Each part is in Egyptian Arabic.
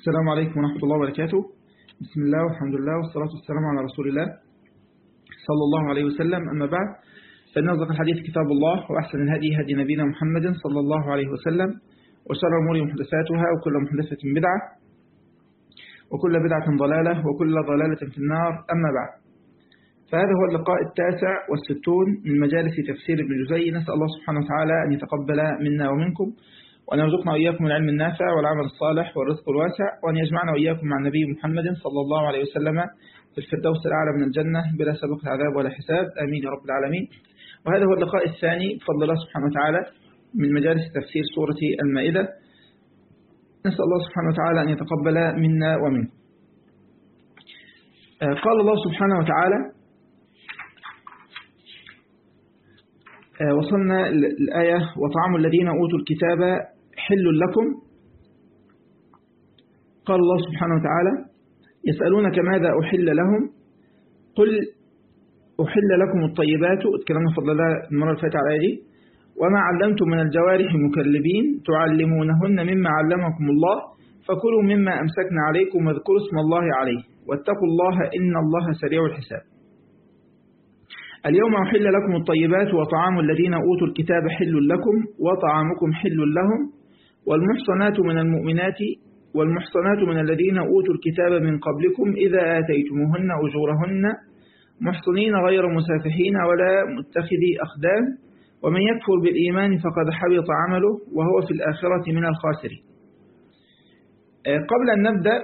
السلام عليكم ورحمة الله وبركاته بسم الله والحمد لله والصلاة والسلام على رسول الله صلى الله عليه وسلم أما بعد فإن أصدق الحديث كتاب الله وأحسن الهدي هدي نبينا محمد صلى الله عليه وسلم وشر الأمور محدثاتها وكل محدثة بدعة وكل بدعة ضلالة وكل ضلالة في النار أما بعد فهذا هو اللقاء التاسع والستون من مجالس تفسير ابن جزي نسأل الله سبحانه وتعالى أن يتقبل منا ومنكم وأن يرزقنا وإياكم العلم النافع والعمل الصالح والرزق الواسع وأن يجمعنا وإياكم مع النبي محمد صلى الله عليه وسلم في الفردوس الأعلى من الجنة بلا سبق عذاب ولا حساب آمين يا رب العالمين وهذا هو اللقاء الثاني بفضل الله سبحانه وتعالى من مجالس تفسير سورة المائدة نسأل الله سبحانه وتعالى أن يتقبل منا ومنكم قال الله سبحانه وتعالى وصلنا الآية وطعام الذين أوتوا الكتاب حل لكم قال الله سبحانه وتعالى يسألونك ماذا أحل لهم قل أحل لكم الطيبات اتكلمنا فضل الله المرة اللي فاتت على دي وما علمتم من الجوارح مكلبين تعلمونهن مما علمكم الله فكلوا مما أمسكنا عليكم واذكروا اسم الله عليه واتقوا الله إن الله سريع الحساب اليوم أحل لكم الطيبات وطعام الذين أوتوا الكتاب حل لكم وطعامكم حل لهم والمحصنات من المؤمنات والمحصنات من الذين أوتوا الكتاب من قبلكم إذا آتيتموهن أجورهن محصنين غير مسافحين ولا متخذي أخدان ومن يكفر بالإيمان فقد حبط عمله وهو في الآخرة من الخاسرين قبل أن نبدأ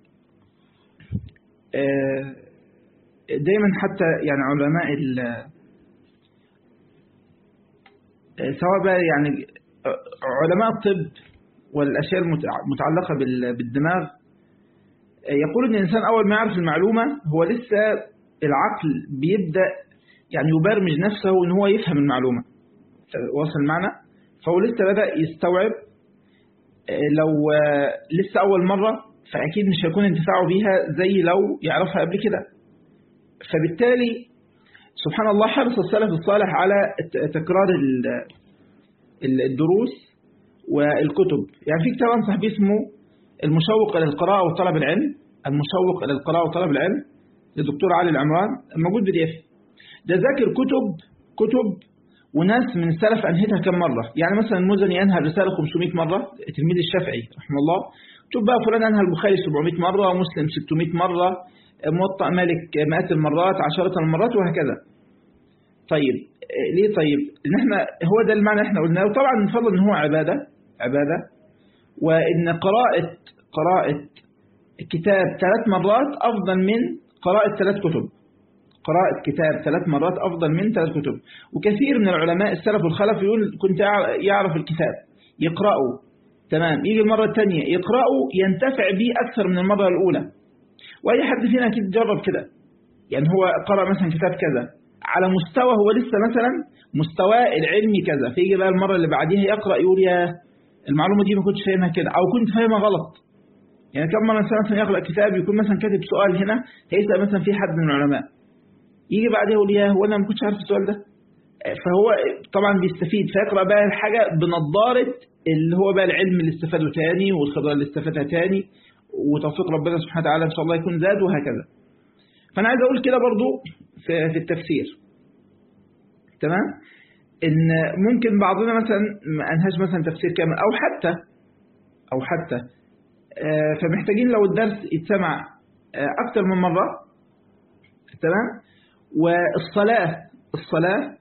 دايما حتى يعني علماء سواء بقى يعني علماء الطب والأشياء المتعلقة بالدماغ يقول أن الإنسان أول ما يعرف المعلومة هو لسه العقل بيبدأ يعني يبرمج نفسه أن هو يفهم المعلومة وصل معنا فهو لسه بدأ يستوعب لو لسه أول مرة فأكيد مش هيكون انتفاعه بيها زي لو يعرفها قبل كده فبالتالي سبحان الله حرص السلف الصالح على تكرار الدروس والكتب يعني في كتاب أنصح بيه اسمه المشوق إلى القراءة وطلب العلم المشوق إلى القراءة وطلب العلم للدكتور علي العمران موجود بي دي اف ده ذاكر كتب كتب وناس من السلف أنهتها كم مرة يعني مثلا المزني أنهى الرسالة 500 مرة تلميذ الشافعي رحمه الله شوف بقى فلان أنهى البخاري 700 مرة ومسلم 600 مرة موطأ مالك مئات المرات عشرة المرات وهكذا طيب ليه طيب ان احنا هو ده المعنى احنا قلناه وطبعا من فضل ان هو عبادة عبادة وان قراءة قراءة كتاب ثلاث مرات افضل من قراءة ثلاث كتب قراءة كتاب ثلاث مرات أفضل من ثلاث كتب وكثير من العلماء السلف والخلف يقول كنت يعرف الكتاب يقرأه تمام يجي المرة الثانية يقرأه ينتفع به أكثر من المرة الأولى وأي حد فينا أكيد جرب كده يعني هو قرأ مثلا كتاب كذا على مستوى هو لسه مثلا مستواه العلمي كذا فيجي بقى المرة اللي بعديها يقرأ يقول يا المعلومة دي ما كنتش فاهمها كده أو كنت فاهمها غلط يعني كم مرة مثلا يقرأ كتاب يكون مثلا كاتب سؤال هنا هيسأل مثلا في حد من العلماء يجي بعدها يقول يا هو أنا ما كنتش عارف السؤال ده فهو طبعا بيستفيد فيقرأ بقى الحاجة بنظارة اللي هو بقى العلم اللي استفاده تاني والخبرة اللي استفادها تاني وتوفيق ربنا سبحانه وتعالى إن شاء الله يكون زاد وهكذا فأنا عايز أقول كده برضو في, في التفسير تمام إن ممكن بعضنا مثلا ما أنهاش مثلا تفسير كامل أو حتى أو حتى فمحتاجين لو الدرس يتسمع أكتر من مرة تمام والصلاة الصلاة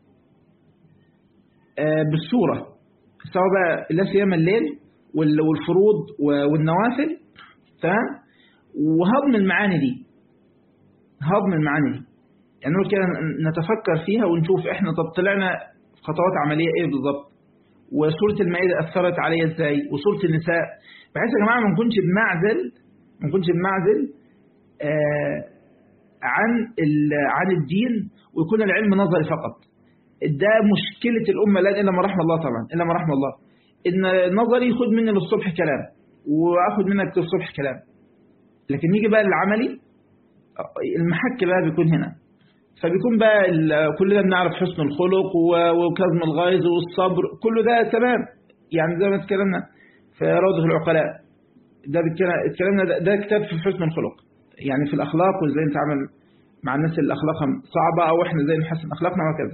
بالسورة سواء بقى لا سيما الليل والفروض والنوافل تمام وهضم المعاني دي هضم المعاني دي يعني نقول كده نتفكر فيها ونشوف احنا طب طلعنا خطوات عملية ايه بالظبط وسورة المائدة أثرت عليا ازاي وسورة النساء بحيث يا جماعة ما نكونش بمعزل ما نكونش بمعزل آه عن عن الدين ويكون العلم نظري فقط ده مشكلة الأمة الآن إلا ما رحم الله طبعا إلا ما رحم الله إن نظري ياخد مني للصبح كلام وأخد منك للصبح كلام لكن يجي بقى العملي المحك بقى بيكون هنا فبيكون بقى كلنا بنعرف حسن الخلق وكظم الغيظ والصبر كل ده تمام يعني زي ما اتكلمنا في روضة العقلاء ده اتكلمنا ده, ده كتاب في حسن الخلق يعني في الأخلاق وإزاي نتعامل مع الناس اللي أخلاقها صعبة أو إحنا إزاي نحسن أخلاقنا وكذا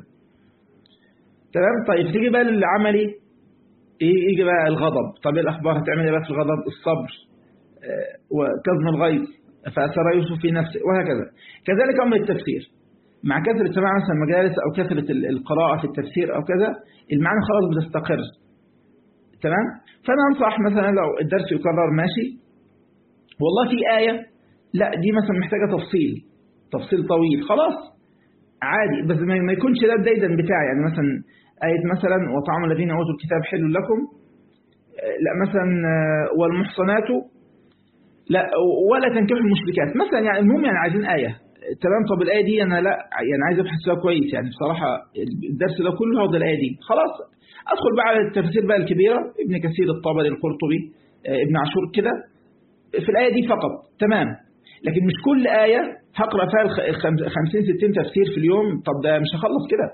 تمام طيب تيجي بقى للعملي إيه يجي بقى الغضب طب إيه الأخبار هتعمل إيه بقى في الغضب الصبر آه وكظم الغيظ فأثر يوسف في نفسه وهكذا كذلك أمر التفسير مع كثرة سماع مثلا مجالس أو كثرة القراءة في التفسير أو كذا المعنى خلاص بتستقر تمام فأنا أنصح مثلا لو الدرس يكرر ماشي والله في آية لا دي مثلا محتاجة تفصيل تفصيل طويل خلاص عادي بس ما يكونش ده الديدن بتاعي يعني مثلا آية مثلا وطعام الذين أوتوا الكتاب حل لكم لا مثلا والمحصنات لا ولا تنكحوا المشركات مثلا يعني المهم يعني عايزين آية تمام طب الآية دي أنا لا يعني عايز أبحث فيها كويس يعني بصراحة الدرس ده كله هو ده الآية دي خلاص أدخل بقى على التفسير بقى الكبيرة ابن كثير الطبري القرطبي ابن عاشور كده في الآية دي فقط تمام لكن مش كل آية هقرأ فيها 50 60 تفسير في اليوم طب ده مش هخلص كده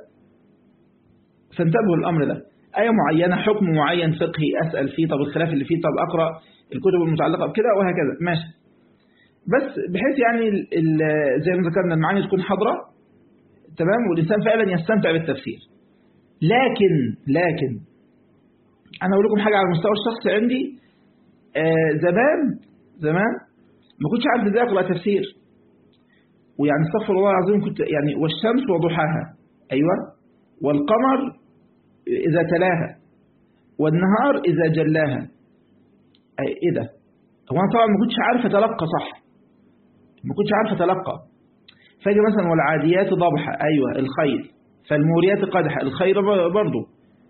فانتبهوا الأمر ده آية معينة حكم معين فقهي أسأل فيه طب الخلاف اللي فيه طب أقرأ الكتب المتعلقة بكده وهكذا ماشي بس بحيث يعني زي ما ذكرنا المعاني تكون حاضرة تمام والإنسان فعلا يستمتع بالتفسير لكن لكن أنا أقول لكم حاجة على المستوى الشخصي عندي آه زمان زمان ما كنتش عارف ازاي اقرا تفسير ويعني استغفر الله العظيم كنت يعني والشمس وضحاها ايوه والقمر اذا تلاها والنهار اذا جلاها أي ايه ده هو انا طبعا ما كنتش عارف اتلقى صح ما كنتش عارف اتلقى فاجي مثلا والعاديات ضبحا ايوه الخيل فالموريات قدحا الخير برضه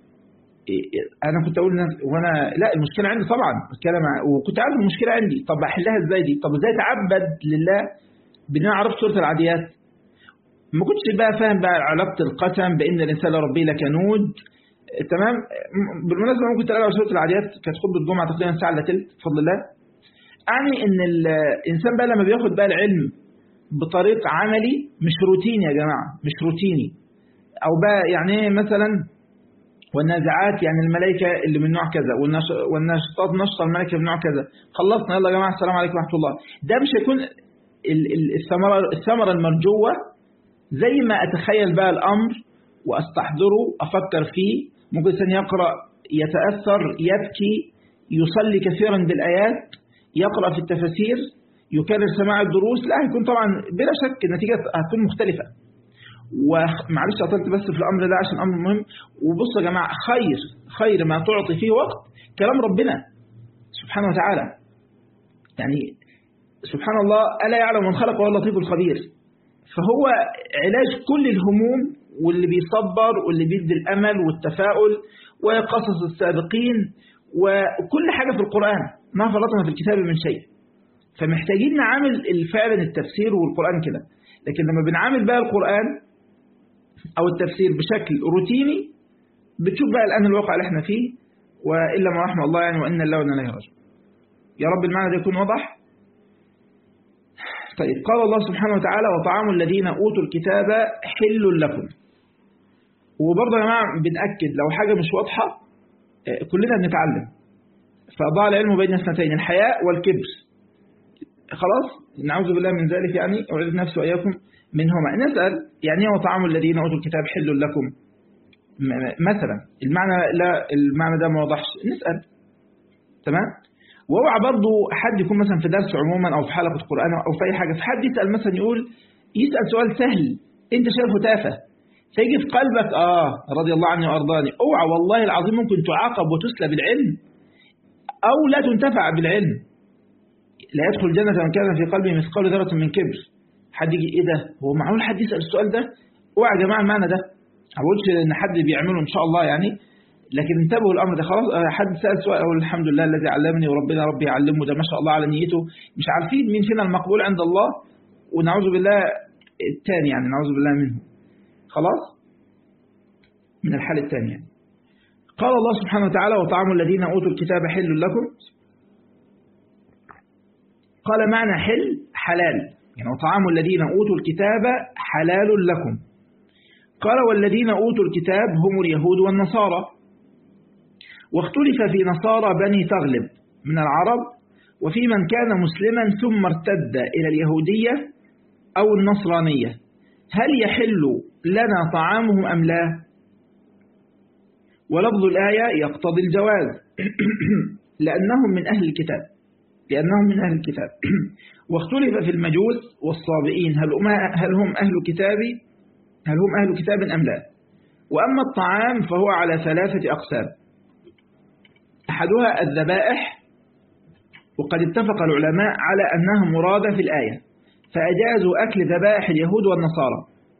انا كنت اقول وانا لا المشكله عندي طبعا بتكلم وكنت عارف المشكله عندي طب احلها ازاي دي طب ازاي اتعبد لله بان انا عرفت سوره العاديات ما كنتش بقى فاهم بقى علاقه القسم بان الانسان لربه لكنود تمام بالمناسبه ممكن تلاقي سوره العاديات كانت خطبه الجمعه تقريبا ساعه الا ثلث بفضل الله يعني ان الانسان بقى لما بياخد بقى العلم بطريق عملي مش روتيني يا جماعه مش روتيني او بقى يعني مثلا والنازعات يعني الملائكة اللي من نوع كذا والناشطات نشطة الملائكة من نوع كذا خلصنا يلا يا جماعة السلام عليكم ورحمة الله ده مش هيكون الثمرة الثمرة المرجوة زي ما أتخيل بقى الأمر وأستحضره أفكر فيه ممكن إنسان يقرأ يتأثر يبكي يصلي كثيرا بالآيات يقرأ في التفاسير يكرر سماع الدروس لا هيكون طبعا بلا شك النتيجة هتكون مختلفة ومعلش أطلت بس في الأمر ده عشان أمر مهم وبصوا يا جماعة خير خير ما تعطي فيه وقت كلام ربنا سبحانه وتعالى يعني سبحان الله ألا يعلم من خلق وهو اللطيف الخبير فهو علاج كل الهموم واللي بيصبر واللي بيدي الأمل والتفاؤل وقصص السابقين وكل حاجة في القرآن ما فرطنا في الكتاب من شيء فمحتاجين نعامل فعلا التفسير والقرآن كده لكن لما بنعامل بقى القرآن أو التفسير بشكل روتيني بتشوف بقى الآن الواقع اللي احنا فيه وإلا ما رحمة الله يعني وإن الله وإنا إليه راجعون يا رب المعنى ده يكون واضح طيب قال الله سبحانه وتعالى وطعام الذين أوتوا الكتاب حل لكم وبرضه يا جماعة بنأكد لو حاجة مش واضحة كلنا بنتعلم فأضاع العلم بين اثنتين الحياء والكبر خلاص نعوذ بالله من ذلك يعني أعيذ نفسي وإياكم منهما نسأل يعني هو طعام الذين أوتوا الكتاب حل لكم مثلا المعنى لا المعنى ده ما وضحش نسأل تمام واوعى برضه حد يكون مثلا في درس عموما او في حلقه قران او في اي حاجه فحد يسال مثلا يقول يسال سؤال سهل انت شايفه تافه فيجي في قلبك اه رضي الله عني وارضاني اوعى والله العظيم ممكن تعاقب وتسلب العلم او لا تنتفع بالعلم لا يدخل الجنه من كان في قلبه مثقال ذره من كبر حد يجي ايه ده هو معقول حد يسال السؤال ده اوعى يا جماعه المعنى ده ما بقولش ان حد بيعمله ان شاء الله يعني لكن انتبهوا الامر ده خلاص حد سال سؤال اقول الحمد لله الذي علمني وربنا ربي يعلمه ده ما شاء الله على نيته مش عارفين مين فينا المقبول عند الله ونعوذ بالله الثاني يعني نعوذ بالله منه خلاص من الحال الثاني يعني قال الله سبحانه وتعالى وطعام الذين اوتوا الكتاب حل لكم قال معنى حل حلال يعني وطعام الذين اوتوا الكتاب حلال لكم قال والذين اوتوا الكتاب هم اليهود والنصارى واختلف في نصارى بني تغلب من العرب وفي من كان مسلما ثم ارتد إلى اليهودية أو النصرانية هل يحل لنا طعامهم أم لا ولفظ الآية يقتضي الجواز لأنهم من أهل الكتاب لأنهم من أهل الكتاب واختلف في المجوس والصابئين هل هم هل هم أهل كتاب هل هم أهل كتاب أم لا وأما الطعام فهو على ثلاثة أقسام أحدها الذبائح وقد اتفق العلماء على أنها مرادة في الآية فأجازوا أكل ذبائح اليهود والنصارى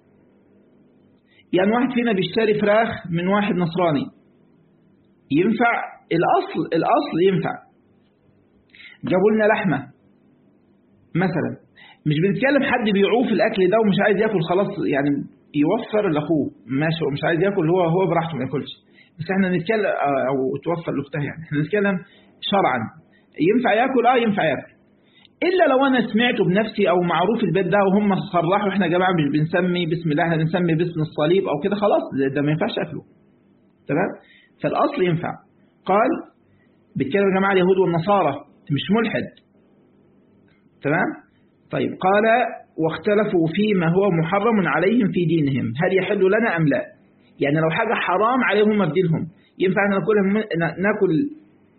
يعني واحد فينا بيشتري فراخ من واحد نصراني ينفع الأصل الأصل ينفع جابوا لنا لحمة مثلا مش بنتكلم حد بيعوف الأكل ده ومش عايز ياكل خلاص يعني يوفر لأخوه ماشي ومش عايز ياكل هو هو براحته ما ياكلش بس احنا نتكلم أو توفر لأختها يعني احنا نتكلم شرعا ينفع ياكل اه ينفع ياكل إلا لو أنا سمعته بنفسي أو معروف البيت ده وهم صرحوا إحنا يا جماعة مش بنسمي بسم الله احنا بنسمي باسم الصليب أو كده خلاص ده ما ينفعش أكله تمام فالأصل ينفع قال بيتكلم يا جماعة اليهود والنصارى مش ملحد تمام طيب قال واختلفوا فيما هو محرم عليهم في دينهم هل يحل لنا أم لا يعني لو حاجة حرام عليهم في دينهم ينفع ناكل ناكل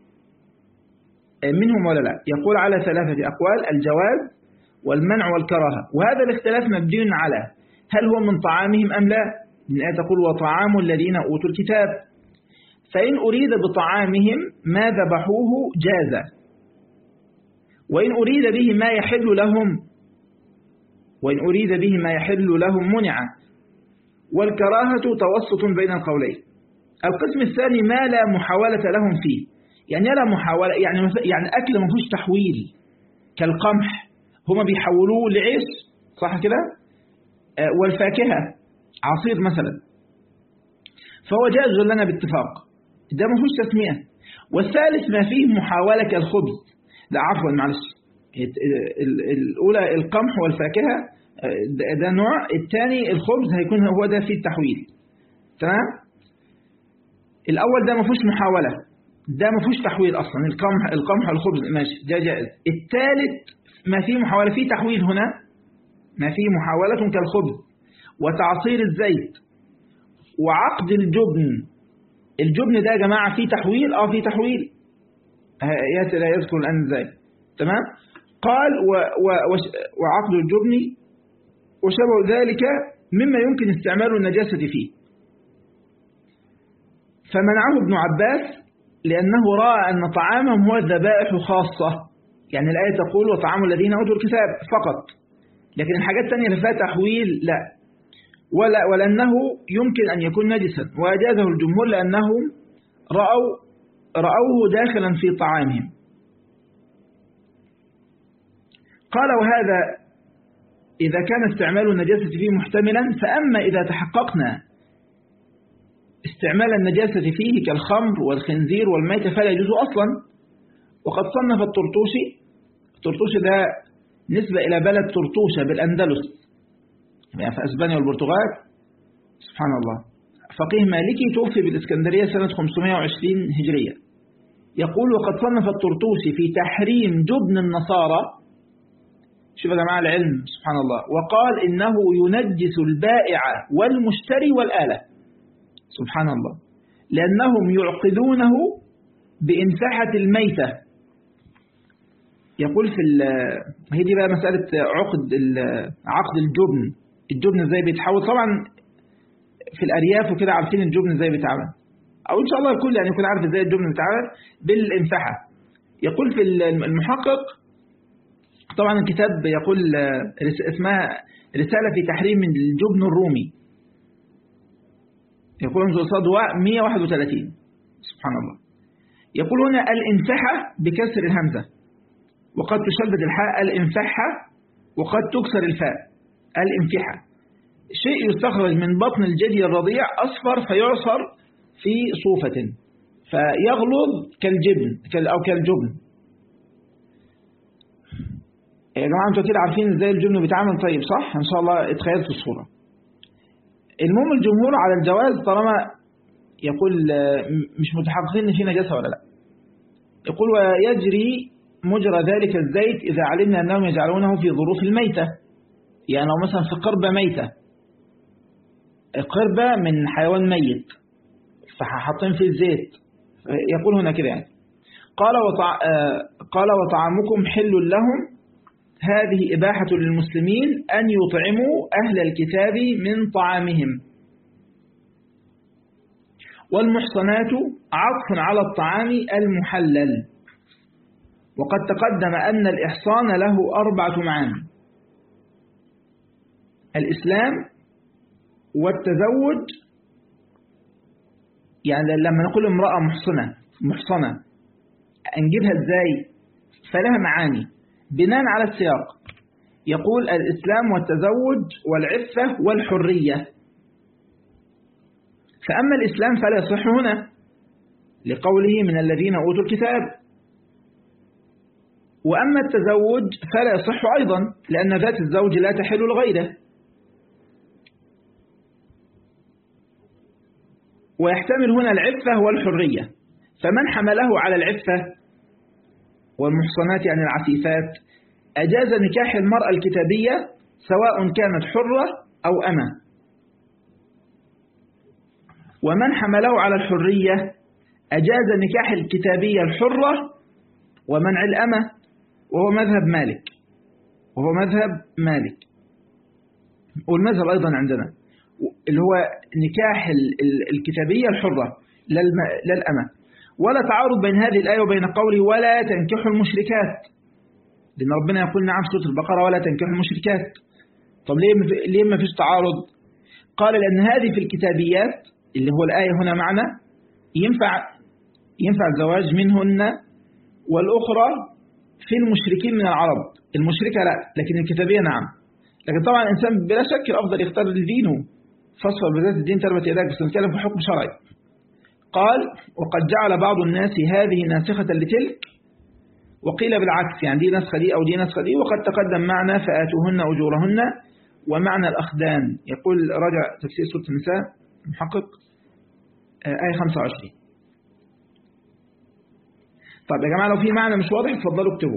منهم ولا لا يقول على ثلاثة أقوال الجواز والمنع والكراهة وهذا الاختلاف مبني على هل هو من طعامهم أم لا من آية تقول وطعام الذين أوتوا الكتاب فإن أريد بطعامهم ما ذبحوه جاز وإن أريد به ما يحل لهم وإن أريد به ما يحل لهم منع والكراهة توسط بين القولين القسم الثاني ما لا محاولة لهم فيه يعني لا محاولة يعني يعني أكل ما فيهوش تحويل كالقمح هما بيحولوه لعيش صح كده آه والفاكهة عصير مثلا فهو جائز لنا باتفاق ده ما فيهوش تسمية والثالث ما فيه محاولة كالخبز لا عفوا معلش الأولى القمح والفاكهة ده نوع الثاني الخبز هيكون هو ده فيه التحويل تمام الأول ده ما فيهوش محاولة ده ما فيهوش تحويل أصلا القمح القمح والخبز ماشي ده جائز الثالث ما فيه محاولة فيه تحويل هنا ما فيه محاولة كالخبز وتعصير الزيت وعقد الجبن الجبن ده يا جماعة فيه تحويل اه فيه تحويل ياسر لا يذكر الآن ازاي تمام قال و و وعقد الجبن وشبه ذلك مما يمكن استعمال النجاسة فيه فمنعه ابن عباس لأنه رأى أن طعامهم هو الذبائح خاصة يعني الآية تقول وطعام الذين أوتوا الكتاب فقط لكن الحاجات الثانية اللي فيها تحويل لا ولا ولأنه يمكن أن يكون نجسا وأجازه الجمهور لأنهم رأوا رأوه داخلا في طعامهم قال وهذا إذا كان استعمال النجاسة فيه محتملا فأما إذا تحققنا استعمال النجاسة فيه كالخمر والخنزير والميتة فلا يجوز أصلا وقد صنف الطرطوشي الطرطوشي ده نسبة إلى بلد طرطوشة بالأندلس يعني في أسبانيا والبرتغال سبحان الله فقيه مالكي توفي بالإسكندرية سنة 520 هجرية يقول وقد صنف الطرطوسي في تحريم جبن النصارى شوف يا جماعة العلم سبحان الله وقال إنه ينجس البائع والمشتري والآلة سبحان الله لأنهم يعقدونه بإنساحة الميتة يقول في هي دي بقى مسألة عقد عقد الجبن الجبن ازاي بيتحول طبعا في الأرياف وكده عارفين الجبن ازاي بيتعمل أو إن شاء الله الكل يعني يكون عارف ازاي الجبن بيتعمل بالإنساحة يقول في المحقق طبعا الكتاب يقول اسمها رسالة في تحريم الجبن الرومي يقول انظر صاد 131 سبحان الله يقول هنا الانفحة بكسر الهمزة وقد تشدد الحاء الانفحة وقد تكسر الفاء الانفحة شيء يستخرج من بطن الجدي الرضيع أصفر فيعصر في صوفة فيغلظ كالجبن أو كالجبن يا جماعة انتوا كده عارفين ازاي الجبن بيتعمل طيب صح؟ ان شاء الله اتخيلت الصورة المهم الجمهور على الجواز طالما يقول مش متحققين ان في نجاسة ولا لا يقول ويجري مجرى ذلك الزيت إذا علمنا أنهم يجعلونه في ظروف الميتة يعني لو مثلا في قربة ميتة قربة من حيوان ميت فحاطين فيه الزيت يقول هنا كده يعني قال وطع... قال وطعامكم حل لهم هذه إباحة للمسلمين أن يطعموا أهل الكتاب من طعامهم والمحصنات عطف على الطعام المحلل وقد تقدم أن الإحصان له أربعة معاني الإسلام والتزوج يعني لما نقول امرأة محصنة محصنة نجيبها ازاي فلها معاني بناء على السياق يقول الإسلام والتزوج والعفة والحرية فأما الإسلام فلا يصح هنا لقوله من الذين أوتوا الكتاب وأما التزوج فلا يصح أيضا لأن ذات الزوج لا تحل لغيره ويحتمل هنا العفة والحرية فمن حمله على العفة والمحصنات يعني العفيفات أجاز نكاح المرأة الكتابية سواء كانت حرة أو أمة ومن حمله على الحرية أجاز نكاح الكتابية الحرة ومنع الأمة وهو مذهب مالك وهو مذهب مالك والمذهب أيضا عندنا اللي هو نكاح الكتابية الحرة لا الأمة ولا تعارض بين هذه الآية وبين قوله ولا تنكحوا المشركات لأن ربنا يقول نعم في سورة البقرة ولا تنكحوا المشركات طب ليه ليه ما فيش تعارض قال لأن هذه في الكتابيات اللي هو الآية هنا معنا ينفع ينفع الزواج منهن والأخرى في المشركين من العرب المشركة لا لكن الكتابية نعم لكن طبعا الإنسان بلا شك الأفضل يختار دينه فاصفر بذات الدين تربت يداك بس نتكلم في حكم شرعي قال وقد جعل بعض الناس هذه ناسخة لتلك وقيل بالعكس يعني دي نسخة دي أو دي نسخة دي وقد تقدم معنا فآتوهن أجورهن ومعنى الأخدان يقول رجع تفسير سورة النساء محقق آية 25 طيب يا جماعة لو في معنى مش واضح اتفضلوا اكتبوا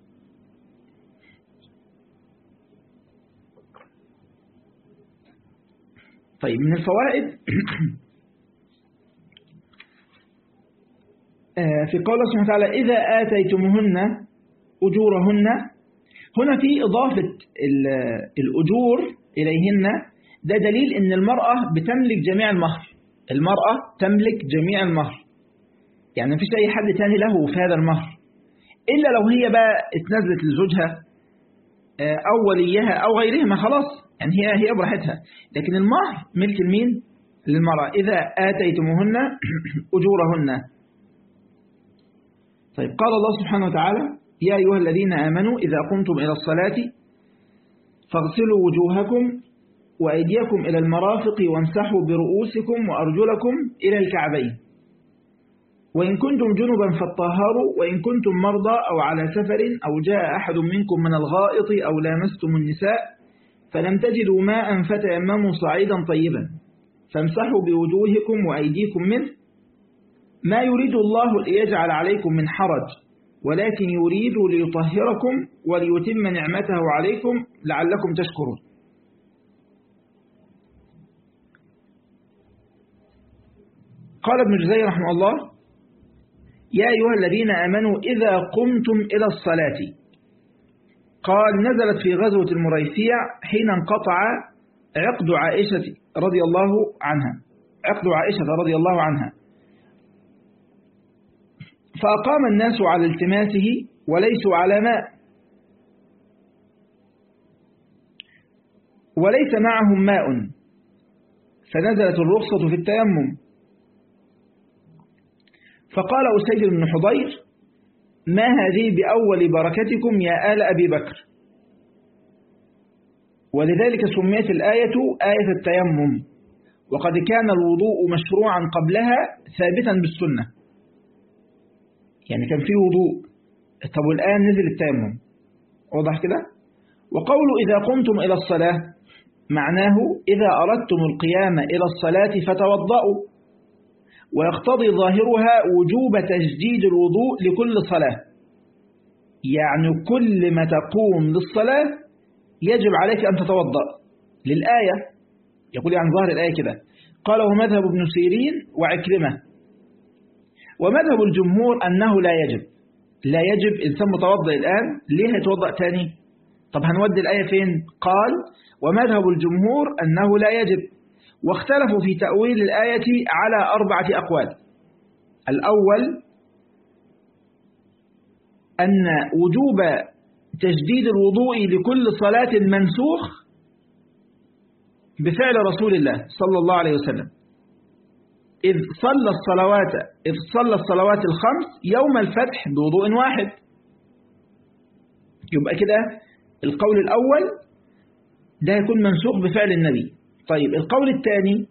طيب من الفوائد في قول الله سبحانه وتعالى إذا آتيتمهن أجورهن هنا في إضافة الأجور إليهن ده دليل أن المرأة بتملك جميع المهر المرأة تملك جميع المهر يعني مفيش أي حد تاني له في هذا المهر إلا لو هي بقى اتنزلت لزوجها أو وليها أو غيرهما خلاص يعني هي هي براحتها لكن المهر ملك المين للمرأة إذا آتيتمهن أجورهن طيب قال الله سبحانه وتعالى يا أيها الذين آمنوا إذا قمتم إلى الصلاة فاغسلوا وجوهكم وأيديكم إلى المرافق وامسحوا برؤوسكم وأرجلكم إلى الكعبين وإن كنتم جنبا فاطهروا وإن كنتم مرضى أو على سفر أو جاء أحد منكم من الغائط أو لامستم النساء فلم تجدوا ماء فتيمموا صعيدا طيبا فامسحوا بوجوهكم وأيديكم منه ما يريد الله ليجعل عليكم من حرج ولكن يريد ليطهركم وليتم نعمته عليكم لعلكم تشكرون قال ابن جزي رحمه الله يا أيها الذين آمنوا إذا قمتم إلى الصلاة قال نزلت في غزوة المريسيع حين انقطع عقد عائشة رضي الله عنها عقد عائشة رضي الله عنها فأقام الناس على التماسه وليسوا على ماء وليس معهم ماء فنزلت الرخصة في التيمم فقال أسيد بن حضير ما هذه بأول بركتكم يا آل أبي بكر ولذلك سميت الآية آية التيمم وقد كان الوضوء مشروعا قبلها ثابتا بالسنة يعني كان في وضوء طب والآن نزل التيمم واضح كده وقول إذا قمتم إلى الصلاة معناه إذا أردتم القيام إلى الصلاة فتوضأوا ويقتضي ظاهرها وجوب تجديد الوضوء لكل صلاة يعني كل ما تقوم للصلاة يجب عليك أن تتوضأ للآية يقول يعني ظاهر الآية كده قال ومذهب ابن سيرين وعكرمة ومذهب الجمهور أنه لا يجب لا يجب إنسان متوضأ الآن ليه يتوضأ تاني طب هنودي الآية فين قال ومذهب الجمهور أنه لا يجب واختلفوا في تأويل الآية على أربعة أقوال الأول أن وجوب تجديد الوضوء لكل صلاة منسوخ بفعل رسول الله صلى الله عليه وسلم إذ صلى الصلوات إذ صلى الصلوات الخمس يوم الفتح بوضوء واحد يبقى كده القول الأول ده يكون منسوخ بفعل النبي طيب القول الثاني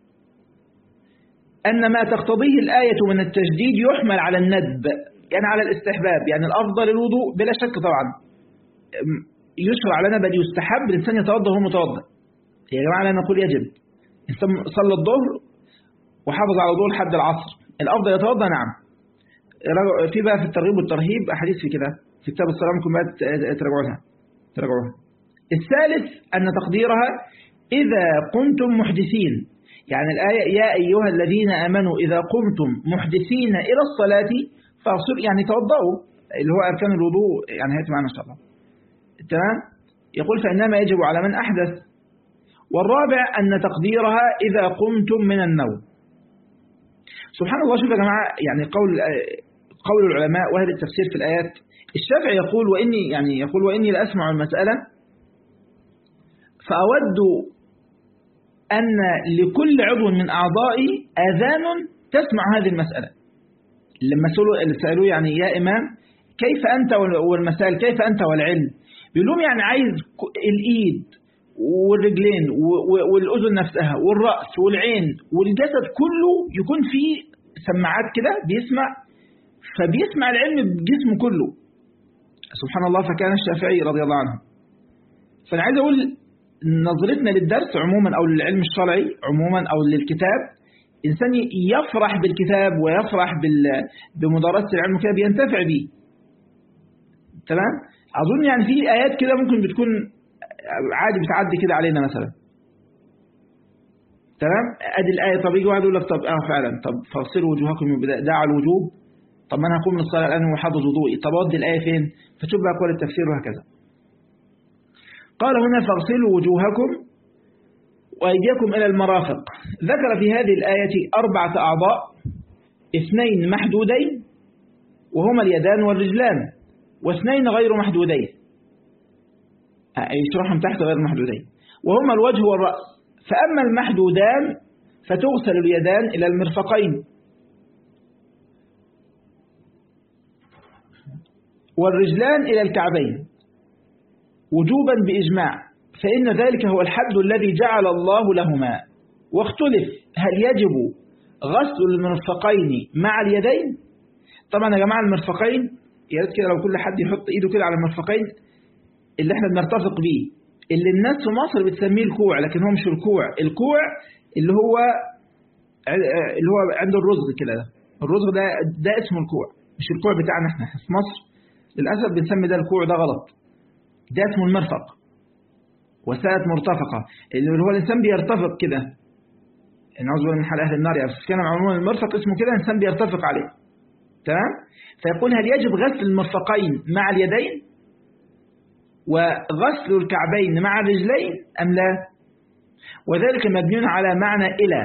أن ما تقتضيه الآية من التجديد يحمل على الندب يعني على الاستحباب يعني الأفضل الوضوء بلا شك طبعا يشرع لنا بل يستحب الإنسان يتوضأ وهو متوضأ يا جماعة لا نقول يجب إنسان صلى الظهر وحافظ على وضوء لحد العصر الأفضل يتوضأ نعم في بقى في الترغيب والترهيب أحاديث في كده في كتاب الصلاة ممكن بقى تراجعوها تراجعوها الثالث أن تقديرها إذا قمتم محدثين يعني الآية يا أيها الذين آمنوا إذا قمتم محدثين إلى الصلاة فاغسلوا يعني توضؤوا اللي هو أركان الوضوء يعني هيت معنا إن شاء الله تمام يقول فإنما يجب على من أحدث والرابع أن تقديرها إذا قمتم من النوم سبحان الله شوف يا جماعة يعني قول قول العلماء وأهل التفسير في الآيات الشافعي يقول وإني يعني يقول وإني لأسمع المسألة فأود أن لكل عضو من أعضائي آذان تسمع هذه المسألة لما سألوه يعني يا إمام كيف أنت والمسائل كيف أنت والعلم بيقول لهم يعني عايز الإيد والرجلين والأذن نفسها والرأس والعين والجسد كله يكون فيه سماعات كده بيسمع فبيسمع العلم بجسمه كله سبحان الله فكان الشافعي رضي الله عنه فأنا عايز أقول نظرتنا للدرس عموما أو للعلم الشرعي عموما أو للكتاب إنسان يفرح بالكتاب ويفرح بمدارسة العلم كده بينتفع به تمام أظن يعني في آيات كده ممكن بتكون عادي بتعدي كده علينا مثلا تمام ادي الايه طب يجي واحد يقول لك طب اه فعلا طب فاغسلوا وجوهكم من ده على الوجوب طب ما انا هقوم من الصلاه الان وحافظ وضوئي طب اودي الايه فين فتشوف بقى اقوال التفسير وهكذا قال هنا فاغسلوا وجوهكم وايديكم الى المرافق ذكر في هذه الايه اربعه اعضاء اثنين محدودين وهما اليدان والرجلان واثنين غير محدودين يشرحهم تحت غير محدودين وهما الوجه والرأس فأما المحدودان فتغسل اليدان إلى المرفقين والرجلان إلى الكعبين وجوبا بإجماع فإن ذلك هو الحد الذي جعل الله لهما واختلف هل يجب غسل المرفقين مع اليدين طبعا يا جماعة المرفقين يا ريت كده لو كل حد يحط ايده كده على المرفقين اللي احنا بنرتفق بيه اللي الناس في مصر بتسميه الكوع لكن هو مش الكوع الكوع اللي هو اللي هو عند الرزق كده ده الرزق ده ده اسمه الكوع مش الكوع بتاعنا احنا في مصر للأسف بنسمي ده الكوع ده غلط ده اسمه المرفق وساءت مرتفقة اللي هو الإنسان بيرتفق كده نعوذ بالله من حال أهل النار يعني كان عموما المرفق اسمه كده إنسان بيرتفق عليه تمام فيقول هل يجب غسل المرفقين مع اليدين وغسل الكعبين مع الرجلين أم لا وذلك مبني على معنى إلى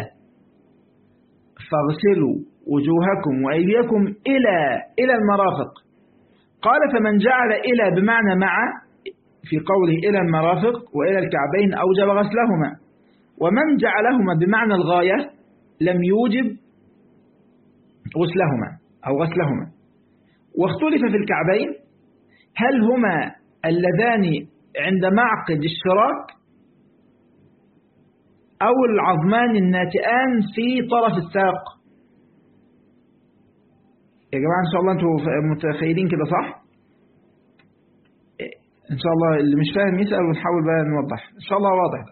فاغسلوا وجوهكم وأيديكم إلى إلى المرافق قال فمن جعل إلى بمعنى مع في قوله إلى المرافق وإلى الكعبين أوجب غسلهما ومن جعلهما بمعنى الغاية لم يوجب غسلهما أو غسلهما واختلف في الكعبين هل هما اللذان عند معقد الشراك أو العظمان الناتئان في طرف الساق يا جماعة إن شاء الله أنتم متخيلين كده صح إن شاء الله اللي مش فاهم يسأل ونحاول بقى نوضح إن شاء الله واضح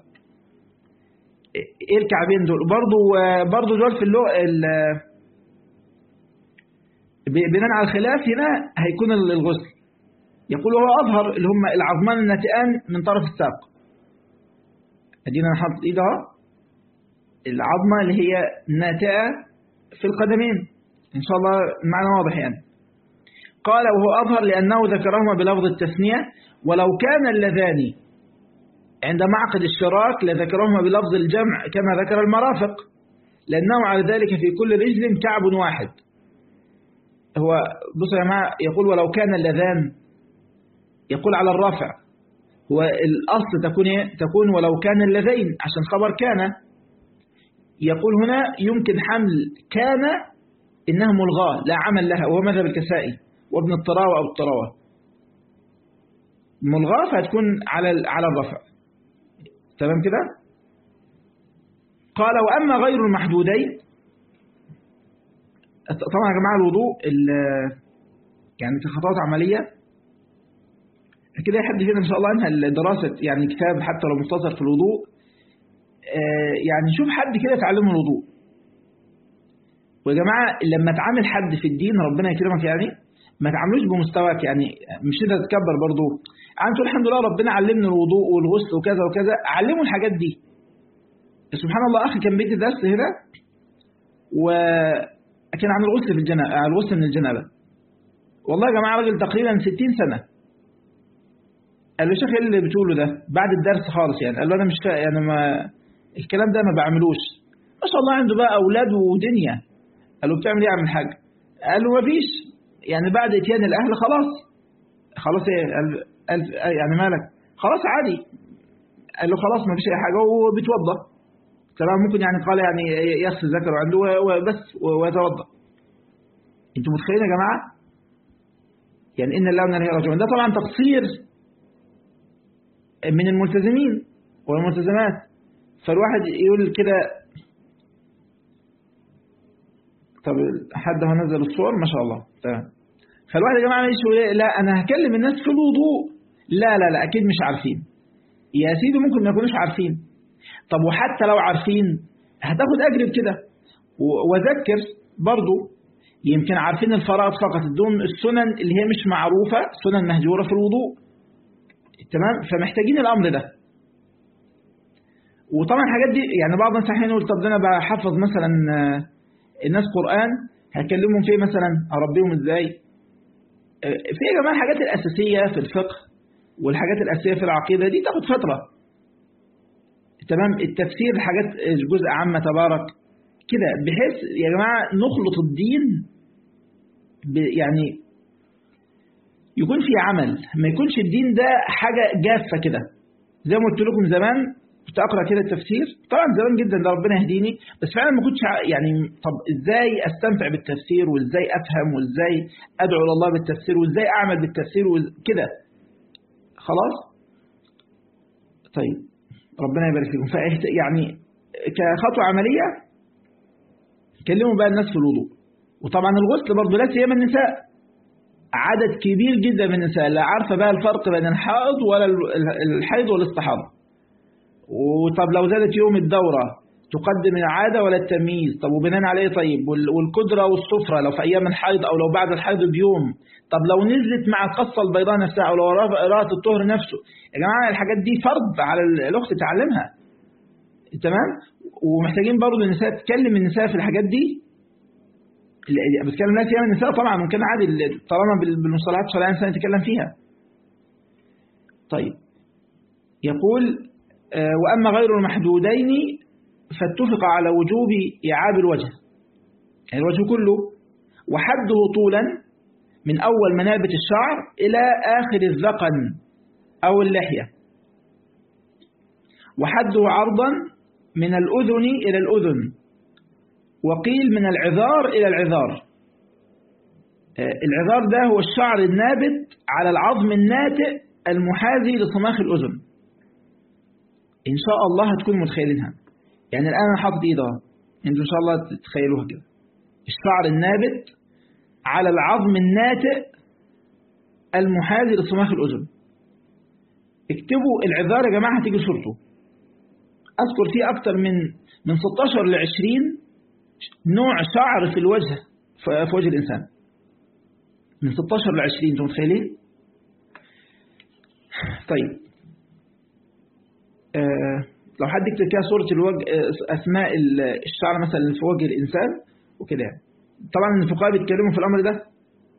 إيه الكعبين دول برضو برضو دول في اللغة بناء على الخلاف هنا هيكون الغسل يقول هو أظهر اللي هم العظمان الناتئان من طرف الساق أدينا نحط إيدها العظمة اللي هي ناتئة في القدمين إن شاء الله المعنى واضح يعني قال وهو أظهر لأنه ذكرهما بلفظ التثنية ولو كان اللذان عند معقد الشراك لذكرهما بلفظ الجمع كما ذكر المرافق لأنه على ذلك في كل رجل كعب واحد هو بصوا يا جماعة يقول ولو كان اللذان يقول على الرافع هو الأصل تكون تكون ولو كان اللذين عشان خبر كان يقول هنا يمكن حمل كان إنها ملغاة لا عمل لها وهو مذهب الكسائي وابن الطراوة أو الطراوة ملغاة فهتكون على على الرفع تمام كده قال وأما غير المحدودين طبعا يا جماعة الوضوء يعني في خطوات عملية كده حد فينا إن شاء الله أنهى دراسة يعني كتاب حتى لو مختصر في الوضوء يعني شوف حد كده تعلمه الوضوء ويا جماعة لما تعامل حد في الدين ربنا يكرمك يعني ما تعاملوش بمستواك يعني مش انت تتكبر برضه انا تقول الحمد لله ربنا علمني الوضوء والغسل وكذا وكذا علموا الحاجات دي سبحان الله اخي كان بيدي درس هنا وكان عن الغسل في الجنابه عن الغسل من الجنابه والله يا جماعه راجل تقريبا 60 سنه قال له شيخ ايه اللي بتقوله ده بعد الدرس خالص يعني قال له انا مش فا... يعني ما الكلام ده ما بعملوش ما شاء الله عنده بقى اولاد ودنيا قال له بتعمل ايه يا عم الحاج قال له ما فيش يعني بعد اتيان الاهل خلاص خلاص ايه قال يعني مالك خلاص عادي قال له خلاص ما فيش اي حاجه وبيتوضا تمام ممكن يعني قال يعني يغسل ذكره عنده وبس ويتوضا انتوا متخيلين يا جماعه يعني ان الله من راجعون ده طبعا تقصير من الملتزمين والملتزمات فالواحد يقول كده طب حد هو نزل الصور ما شاء الله تمام فالواحد يا جماعه يقول لا انا هكلم الناس في الوضوء لا لا لا اكيد مش عارفين يا سيدي ممكن ما يكونوش عارفين طب وحتى لو عارفين هتاخد اجر بكده وذكر برضو يمكن عارفين الفرائض فقط دون السنن اللي هي مش معروفة سنن مهجورة في الوضوء تمام فمحتاجين الأمر ده وطبعا الحاجات دي يعني بعض الناس احيانا يقول طب انا بحفظ مثلا الناس قرآن هكلمهم فيه مثلا اربيهم ازاي في يا جماعه الحاجات الاساسيه في الفقه والحاجات الاساسيه في العقيده دي تاخد فتره تمام التفسير حاجات جزء عامه تبارك كده بحيث يا جماعه نخلط الدين يعني يكون في عمل ما يكونش الدين ده حاجه جافه كده زي ما قلت لكم زمان كنت اقرا كده التفسير طبعا زمان جدا ده ربنا يهديني بس فعلا ما كنتش يعني طب ازاي استمتع بالتفسير وازاي افهم وازاي ادعو الى الله بالتفسير وازاي اعمل بالتفسير وكده خلاص طيب ربنا يبارك فيكم يعني كخطوه عمليه كلموا بقى الناس في الوضوء وطبعا الغسل برضه لا سيما النساء عدد كبير جدا من النساء لا عارفه بقى الفرق بين الحائض ولا الحيض والاستحاضه وطب لو زادت يوم الدورة تقدم العادة ولا التمييز طب وبناء عليه طيب والقدرة والصفرة لو في أيام الحيض أو لو بعد الحيض بيوم طب لو نزلت مع القصة البيضاء نفسها أو لو قراءة الطهر نفسه يا جماعة الحاجات دي فرض على الأخت تعلمها تمام ومحتاجين برضه النساء تكلم النساء في الحاجات دي بتكلم ناس يعني النساء طبعا ممكن عادي طالما بالمصطلحات الشرعيه الانسان يتكلم فيها طيب يقول وأما غير المحدودين فاتفق على وجوب إعاب الوجه يعني الوجه كله وحده طولا من أول منابت الشعر إلى آخر الذقن أو اللحية وحده عرضا من الأذن إلى الأذن وقيل من العذار إلى العذار العذار ده هو الشعر النابت على العظم الناتئ المحاذي لصماخ الأذن إن شاء الله هتكونوا متخيلينها يعني الآن أنا حاطط إيدها أنتوا إن شاء الله تتخيلوها كده الشعر النابت على العظم الناتئ المحاذي لصماخ الأذن اكتبوا العذار يا جماعة هتيجي صورته أذكر فيه أكتر من من 16 ل 20 نوع شعر في الوجه في وجه الإنسان من 16 ل 20 أنتم متخيلين طيب آه لو حد يكتب كده صورة الوجه آه، أسماء ال- الشعر مثلا اللي في وجه الإنسان وكده يعني. طبعا الفقهاء بيتكلموا في الأمر ده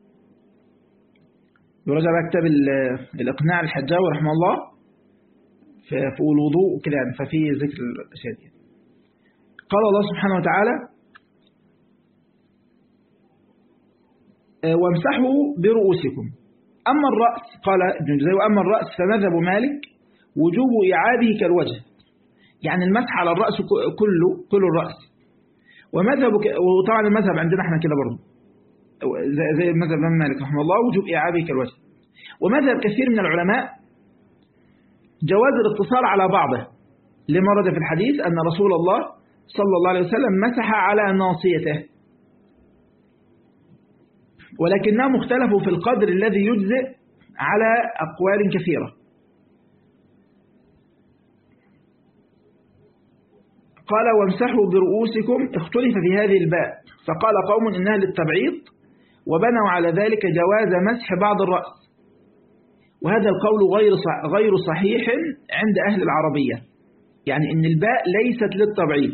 يراجع بقى كتاب ال- الإقناع الحجاوي رحمه الله في في الوضوء وكده يعني ففي ذكر الأشياء دي قال الله سبحانه وتعالى آه، وامسحوا برؤوسكم أما الرأس قال ابن جزي وأما الرأس فمذهب مالك وجوب إعادة كالوجه يعني المسح على الرأس ك- كله كل الرأس ومذهب ك- وطبعا المذهب عندنا احنا كده برضه زي زي مذهب الإمام مالك رحمه الله وجوب إعادة كالوجه ومذهب كثير من العلماء جواز الاقتصار على بعضه لما ورد في الحديث أن رسول الله صلى الله عليه وسلم مسح على ناصيته ولكنهم اختلفوا في القدر الذي يجزئ على أقوال كثيرة قال وامسحوا برؤوسكم اختلف في هذه الباء فقال قوم إنها للتبعيض وبنوا على ذلك جواز مسح بعض الرأس وهذا القول غير صح غير صحيح عند أهل العربية يعني إن الباء ليست للتبعيض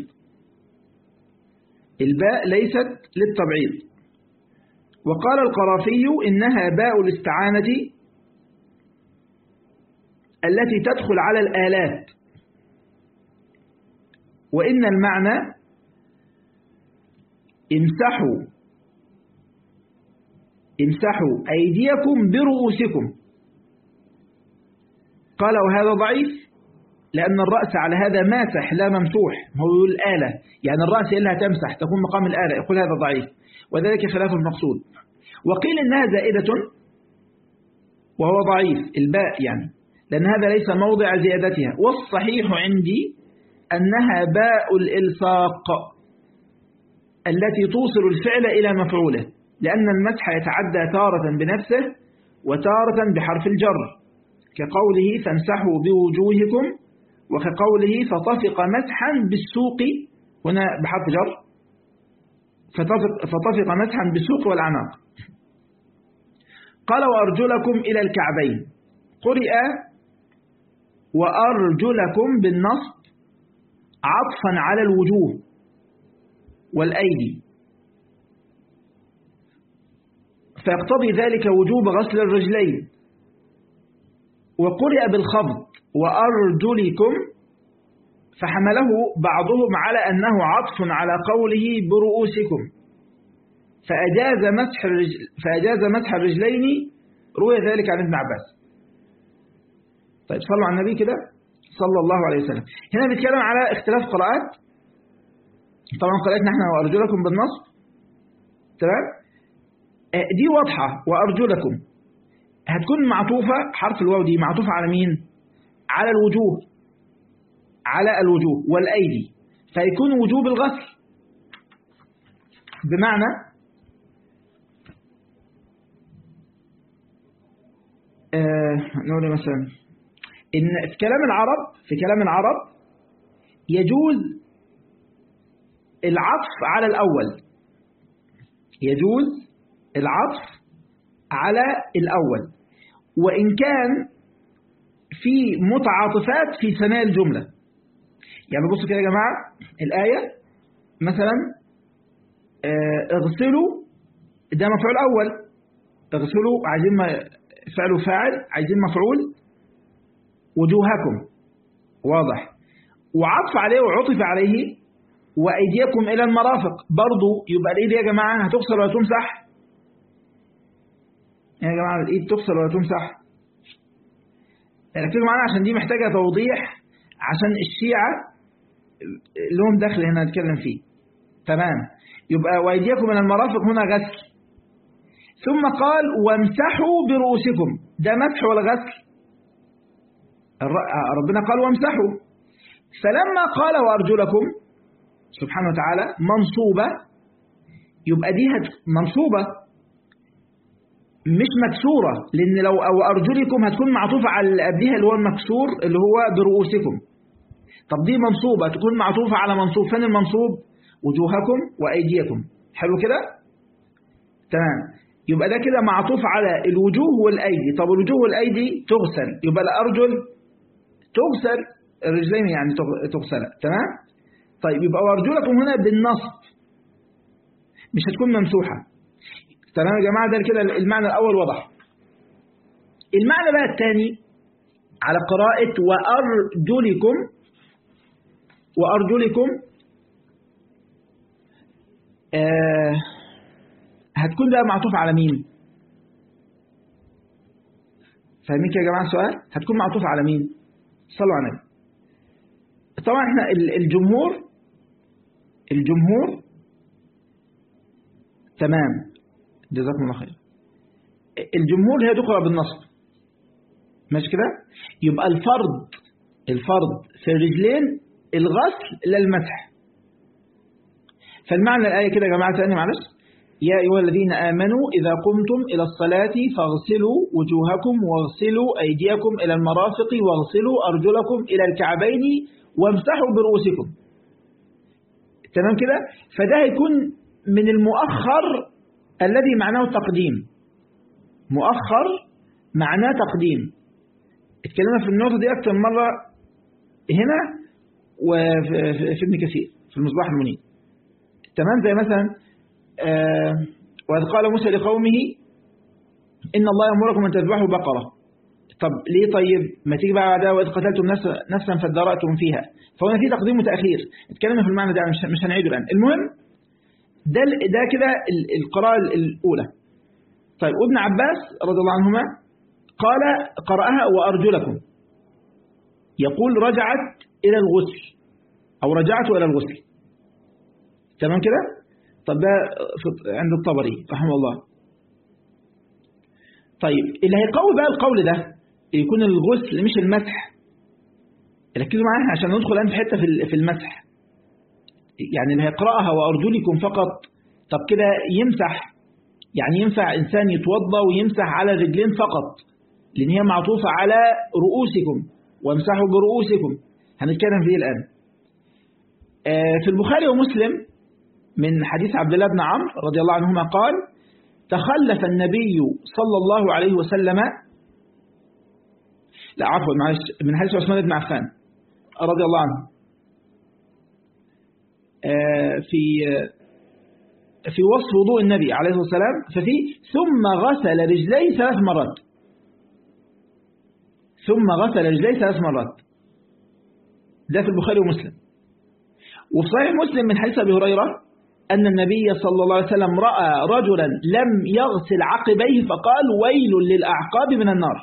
الباء ليست للتبعيض وقال القرافي إنها باء الاستعانة التي تدخل على الآلات وإن المعنى امسحوا امسحوا أيديكم برؤوسكم قال وهذا ضعيف لأن الرأس على هذا ماسح لا ممسوح هو يقول الآلة يعني الرأس إلا تمسح تكون مقام الآلة يقول هذا ضعيف وذلك خلاف المقصود وقيل إنها زائدة وهو ضعيف الباء يعني لأن هذا ليس موضع زيادتها والصحيح عندي أنها باء الإلصاق التي توصل الفعل إلى مفعوله لأن المسح يتعدى تارة بنفسه وتارة بحرف الجر كقوله فامسحوا بوجوهكم وكقوله فطفق مسحا بالسوق هنا بحرف جر فطفق, فطفق مسحا بالسوق والعناق قال وأرجلكم إلى الكعبين قرئ وأرجلكم بالنصب عطفا على الوجوه والأيدي فيقتضي ذلك وجوب غسل الرجلين وقرئ بالخفض وأرجلكم فحمله بعضهم على أنه عطف على قوله برؤوسكم فأجاز مسح الرجل فأجاز مسح الرجلين روي ذلك عن ابن عباس طيب صلوا على النبي كده صلى الله عليه وسلم هنا بيتكلم على اختلاف قراءات طبعا قراءتنا احنا وأرجلكم بالنصب تمام دي واضحة وأرجلكم هتكون معطوفة حرف الواو دي معطوفة على مين على الوجوه على الوجوه والأيدي فيكون وجوب الغسل بمعنى آه نقول مثلا إن في كلام العرب في كلام العرب يجوز العطف على الأول يجوز العطف على الأول وإن كان في متعاطفات في ثنايا الجملة يعني بصوا كده يا جماعة الآية مثلا آه اغسلوا ده مفعول أول اغسلوا عايزين فعل فاعل عايزين مفعول وجوهكم واضح وعطف عليه وعطف عليه وأيديكم إلى المرافق برضو يبقى الإيد يا جماعة هتغسل ولا تمسح يا جماعة الإيد تغسل ولا تمسح ركزوا معانا عشان دي محتاجة توضيح عشان الشيعة لهم دخل هنا نتكلم فيه تمام يبقى وأيديكم إلى المرافق هنا غسل ثم قال وامسحوا برؤوسكم ده مسح ولا غسل ربنا قال وامسحوا فلما قال وأرجلكم سبحانه وتعالى منصوبة يبقى دي منصوبة مش مكسورة لأن لو أو أرجلكم هتكون معطوفة على اللي قبلها اللي هو المكسور اللي هو برؤوسكم طب دي منصوبة تكون معطوفة على منصوب فين المنصوب وجوهكم وأيديكم حلو كده تمام يبقى ده كده معطوف على الوجوه والأيدي طب الوجوه والأيدي تغسل يبقى الأرجل تغسل الرجلين يعني تغسل تمام طيب يبقى وأرجلكم هنا بالنصب مش هتكون ممسوحة تمام يا جماعة ده كده المعنى الأول وضح المعنى بقى الثاني على قراءة وأرجلكم وأرجلكم آه هتكون بقى معطوفة على مين فاهمين كده يا جماعة السؤال هتكون معطوفة على مين صلوا على النبي طبعا احنا الجمهور الجمهور تمام جزاكم الله خير الجمهور هي تقرأ بالنصب ماشي كده يبقى الفرض الفرض في الرجلين الغسل للمسح فالمعنى الآية كده يا جماعة تاني معلش يا أيها الذين آمنوا إذا قمتم إلى الصلاة فاغسلوا وجوهكم واغسلوا أيديكم إلى المرافق واغسلوا أرجلكم إلى الكعبين وامسحوا برؤوسكم تمام كده فده هيكون من المؤخر الذي معناه التقديم مؤخر معناه تقديم اتكلمنا في النقطة دي أكثر مرة هنا وفي ابن كثير في المصباح المنير تمام زي مثلا آه وإذ قال موسى لقومه إن الله يأمركم أن تذبحوا بقرة طب ليه طيب ما تيجي بقى بعدها وإذ قتلتم نفسا فادرأتم فيها فهنا في تقديم وتأخير اتكلمنا في المعنى ده مش مش هنعيده الآن المهم ده ده كده القراءة الأولى طيب وابن عباس رضي الله عنهما قال قرأها وأرجلكم يقول رجعت إلى الغسل أو رجعت إلى الغسل تمام كده طب ده عند الطبري رحمه الله طيب اللي هيقوي بقى القول ده يكون الغسل مش المسح ركزوا معايا عشان ندخل الآن في حتة في المسح يعني اللي هيقرأها وأرجلكم فقط طب كده يمسح يعني ينفع إنسان يتوضى ويمسح على الرجلين فقط لأن هي معطوفة على رؤوسكم وامسحوا برؤوسكم هنتكلم فيه الآن في البخاري ومسلم من حديث عبد الله بن عمرو رضي الله عنهما قال تخلف النبي صلى الله عليه وسلم لا عفوا معلش من حديث عثمان بن عفان رضي الله عنه في في وصف وضوء النبي عليه الصلاة والسلام ففي ثم غسل رجليه ثلاث مرات ثم غسل رجليه ثلاث مرات ده في البخاري ومسلم وفي صحيح مسلم من حديث أبي هريرة أن النبي صلى الله عليه وسلم رأى رجلا لم يغسل عقبيه فقال ويل للأعقاب من النار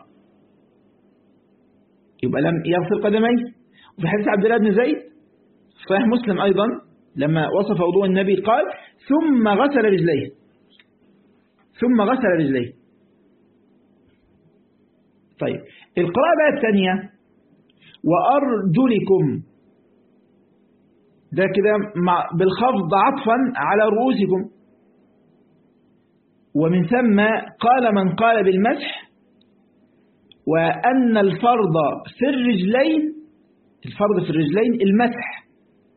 يبقى لم يغسل قدميه وفي حديث عبد الله بن زيد صحيح مسلم أيضا لما وصف وضوء النبي قال ثم غسل رجليه ثم غسل رجليه طيب القراءة بقى الثانية وأرجلكم ده كده بالخفض عطفا على رؤوسكم ومن ثم قال من قال بالمسح وأن الفرض في الرجلين الفرض في الرجلين المسح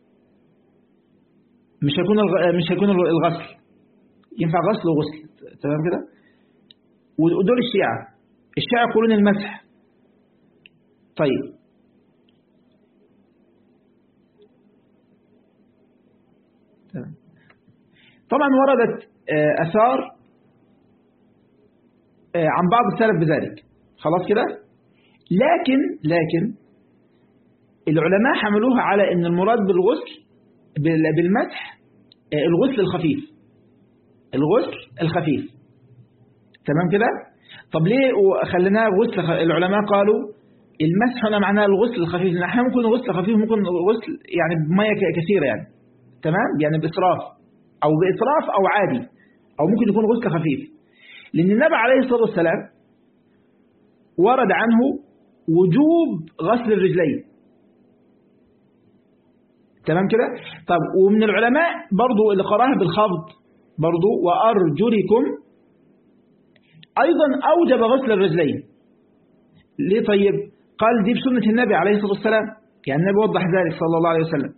مش هيكون مش هيكون الغسل ينفع غسل وغسل تمام كده ودول الشيعة الشيعة يقولون المسح طيب طبعا وردت أثار عن بعض السلف بذلك خلاص كده لكن لكن العلماء حملوها على ان المراد بالغسل بالمسح الغسل الخفيف الغسل الخفيف تمام كده طب ليه خليناه غسل خ... العلماء قالوا المسح هنا معناه الغسل الخفيف لان احيانا ممكن غسل خفيف ممكن غسل يعني بميه كثيره يعني تمام يعني باسراف او باسراف او عادي او ممكن يكون غسل خفيف لان النبي عليه الصلاه والسلام ورد عنه وجوب غسل الرجلين تمام كده طب ومن العلماء برضو اللي قراها بالخفض برضو وأرجلكم أيضا أوجب غسل الرجلين ليه طيب قال دي بسنة النبي عليه الصلاة والسلام يعني النبي وضح ذلك صلى الله عليه وسلم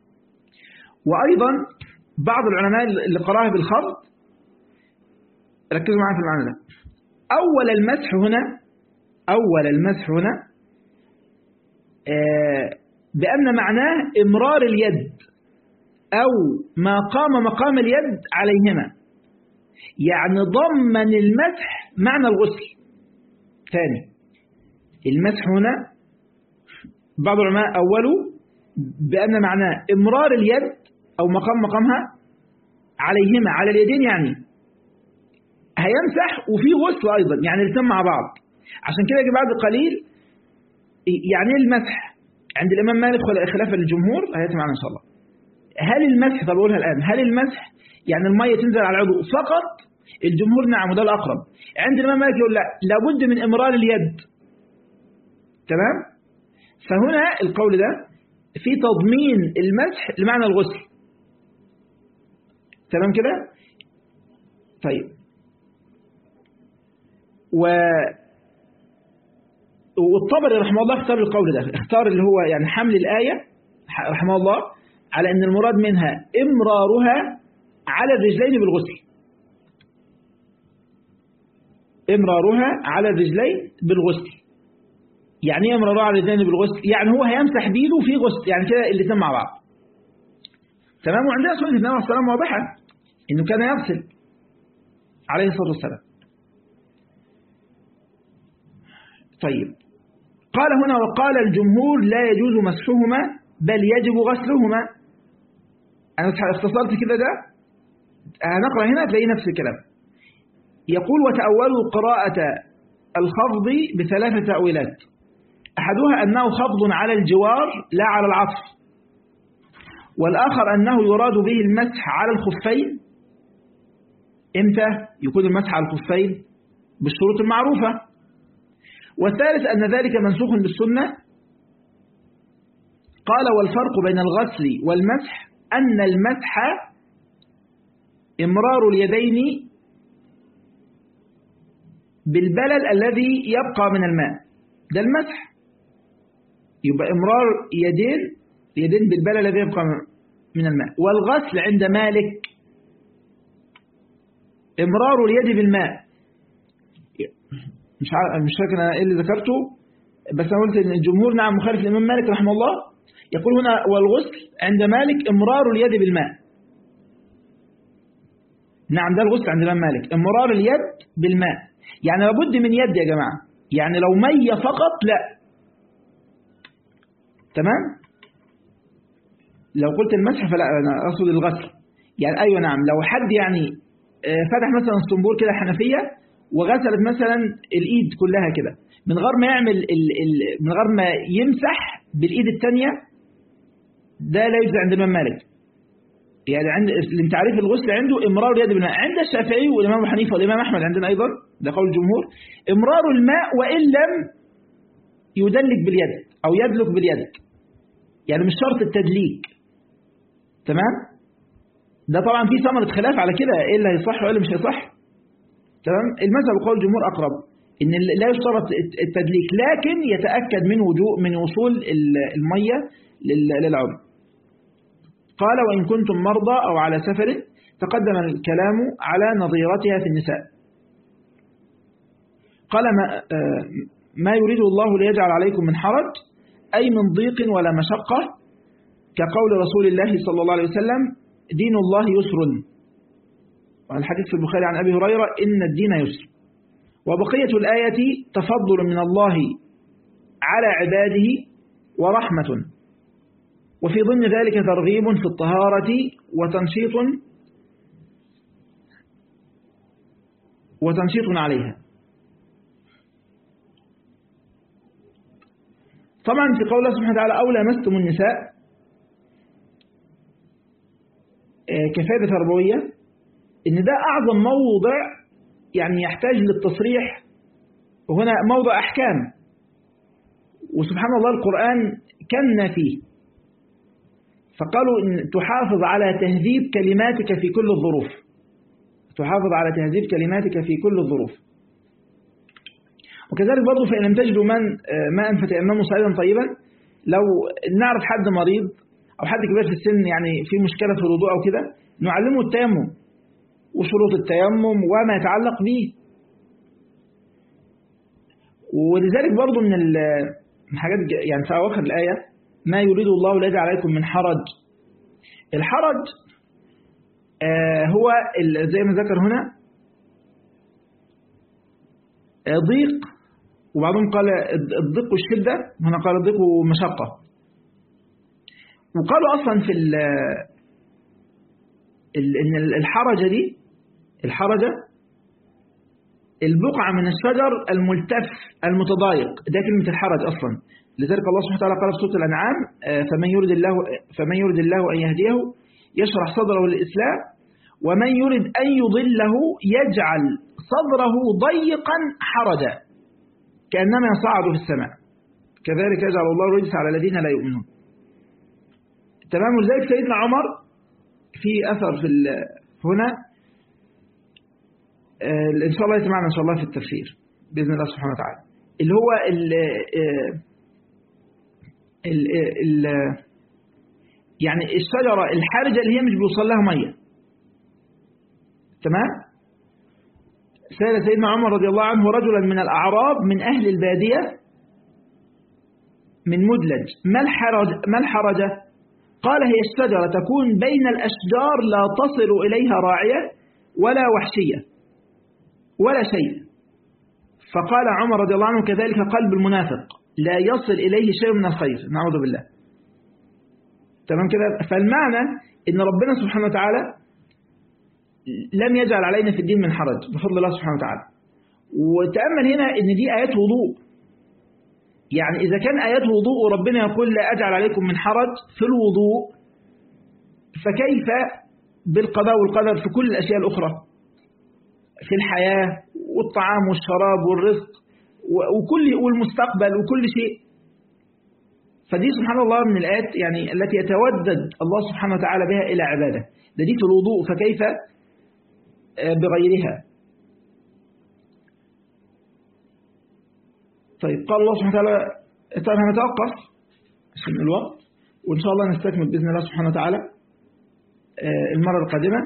وأيضا بعض العلماء اللي قراها بالخفض ركزوا معايا في المعنى ده أول المسح هنا أول المسح هنا آه بأن معناه إمرار اليد أو ما قام مقام اليد عليهما يعني ضمن المسح معنى الغسل ثاني المسح هنا بعض العلماء أولوا بأن معناه إمرار اليد أو مقام مقامها عليهما على اليدين يعني هيمسح وفي غسل أيضا يعني الاثنين مع بعض عشان كده بعد قليل يعني ايه المسح عند الإمام مالك خلافا للجمهور هيأتي معنا إن شاء الله هل المسح طب أقولها الآن هل المسح يعني المية تنزل على العضو فقط الجمهور نعم وده الأقرب عند الإمام مالك يقول لا لابد من إمرار اليد تمام فهنا القول ده في تضمين المسح لمعنى الغسل تمام كده طيب و والطبري رحمه الله اختار القول ده اختار اللي هو يعني حمل الآية رحمه الله على أن المراد منها إمرارها على الرجلين بالغسل إمرارها على الرجلين بالغسل يعني ايه امرارها على الرجلين بالغسل يعني هو هيمسح بيده في غسل يعني كده الاثنين مع بعض تمام وعندنا سنة النبي عليه الصلاة والسلام واضحة إنه كان يغسل عليه الصلاة والسلام طيب قال هنا وقال الجمهور لا يجوز مسحهما بل يجب غسلهما أنا اختصرت كده ده هنقرأ هنا تلاقي نفس الكلام يقول وتأولوا قراءة الخفض بثلاثة تأويلات أحدها أنه خفض على الجوار لا على العطف والآخر أنه يراد به المسح على الخفين إمتى يكون المسح على الخفين بالشروط المعروفة والثالث أن ذلك منسوخ بالسنة قال والفرق بين الغسل والمسح أن المسح إمرار اليدين بالبلل الذي يبقى من الماء ده المسح يبقى إمرار يدين يدين بالبلل الذي يبقى من الماء والغسل عند مالك إمرار اليد بالماء مش مش فاكر انا ايه اللي ذكرته بس انا قلت ان الجمهور نعم مخالف الامام مالك رحمه الله يقول هنا والغسل عند مالك امرار اليد بالماء نعم ده الغسل عند الامام مالك امرار اليد بالماء يعني لابد من يد يا جماعه يعني لو ميه فقط لا تمام لو قلت المسح فلا انا اقصد الغسل يعني ايوه نعم لو حد يعني فتح مثلا الصنبور كده حنفيه وغسلت مثلا الايد كلها كده من غير ما يعمل ال ال من غير ما يمسح بالايد الثانيه ده لا يجزي عند الامام مالك يعني عند تعريف الغسل عنده امرار اليد بالماء عند الشافعي والامام ابو حنيفه والامام احمد عندنا ايضا ده قول الجمهور امرار الماء وان لم يدلك باليد او يدلك باليد يعني مش شرط التدليك تمام ده طبعا في ثمره خلاف على كده ايه اللي هيصح وايه اللي مش هيصح تمام المذهب قول الجمهور أقرب إن لا يشترط التدليك لكن يتأكد من وجوء من وصول المية للعضو قال وإن كنتم مرضى أو على سفر تقدم الكلام على نظيرتها في النساء قال ما, ما يريد الله ليجعل عليكم من حرج أي من ضيق ولا مشقة كقول رسول الله صلى الله عليه وسلم دين الله يسر والحديث في البخاري عن أبي هريرة إن الدين يسر وبقية الآية تفضل من الله على عباده ورحمة وفي ضمن ذلك ترغيب في الطهارة وتنشيط وتنشيط عليها طبعا في قول الله سبحانه وتعالى أو لمستم النساء كفاية تربوية إن ده أعظم موضع يعني يحتاج للتصريح وهنا موضع أحكام وسبحان الله القرآن كان فيه فقالوا إن تحافظ على تهذيب كلماتك في كل الظروف تحافظ على تهذيب كلماتك في كل الظروف وكذلك برضه فإن لم تجدوا من ماء فتيمموا صعيدا طيبا لو نعرف حد مريض أو حد كبير في السن يعني في مشكلة في الوضوء أو كده نعلمه التيمم وشروط التيمم وما يتعلق به ولذلك برضو من الحاجات يعني في أواخر الآية ما يريد الله لا يجعل عليكم من حرج الحرج آه هو زي ما ذكر هنا آه ضيق وبعضهم قال الضيق والشدة هنا قال الضيق ومشقة وقالوا أصلا في إن الحرجة دي الحرجة البقعة من الشجر الملتف المتضايق ده كلمة الحرج أصلا لذلك الله سبحانه وتعالى قال في سورة الأنعام فمن يريد الله فمن يريد الله أن يهديه يشرح صدره للإسلام ومن يريد أن يضله يجعل صدره ضيقا حرجا كأنما يصعد في السماء كذلك يجعل الله الرجس على الذين لا يؤمنون تمام ولذلك سيدنا عمر في أثر في هنا إن شاء الله يسمعنا إن شاء الله في التفسير بإذن الله سبحانه وتعالى اللي هو ال ال ال يعني الشجرة الحارجة اللي هي مش بيوصل لها مية تمام سأل سيدنا عمر رضي الله عنه رجلا من الأعراب من أهل البادية من مدلج ما الحرج ما الحرجة قال هي الشجرة تكون بين الأشجار لا تصل إليها راعية ولا وحشية ولا شيء فقال عمر رضي الله عنه كذلك قلب المنافق لا يصل إليه شيء من الخير نعوذ بالله تمام كده فالمعنى إن ربنا سبحانه وتعالى لم يجعل علينا في الدين من حرج بفضل الله سبحانه وتعالى وتأمل هنا إن دي آيات وضوء يعني إذا كان آيات وضوء وربنا يقول لا أجعل عليكم من حرج في الوضوء فكيف بالقضاء والقدر في كل الأشياء الأخرى في الحياة والطعام والشراب والرزق وكل والمستقبل وكل شيء فدي سبحان الله من الآيات يعني التي يتودد الله سبحانه وتعالى بها إلى عباده ده دي في الوضوء فكيف بغيرها طيب قال الله سبحانه وتعالى طيب هنتوقف عشان الوقت وإن شاء الله نستكمل بإذن الله سبحانه وتعالى المرة القادمة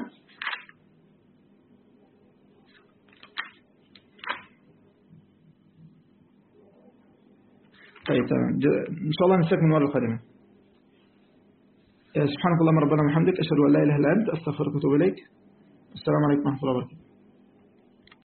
طيب تمام إن شاء الله نستكمل المرة القادمة سبحانك اللهم ربنا وبحمدك أشهد أن لا إله إلا أنت أستغفرك وأتوب إليك السلام عليكم ورحمة الله وبركاته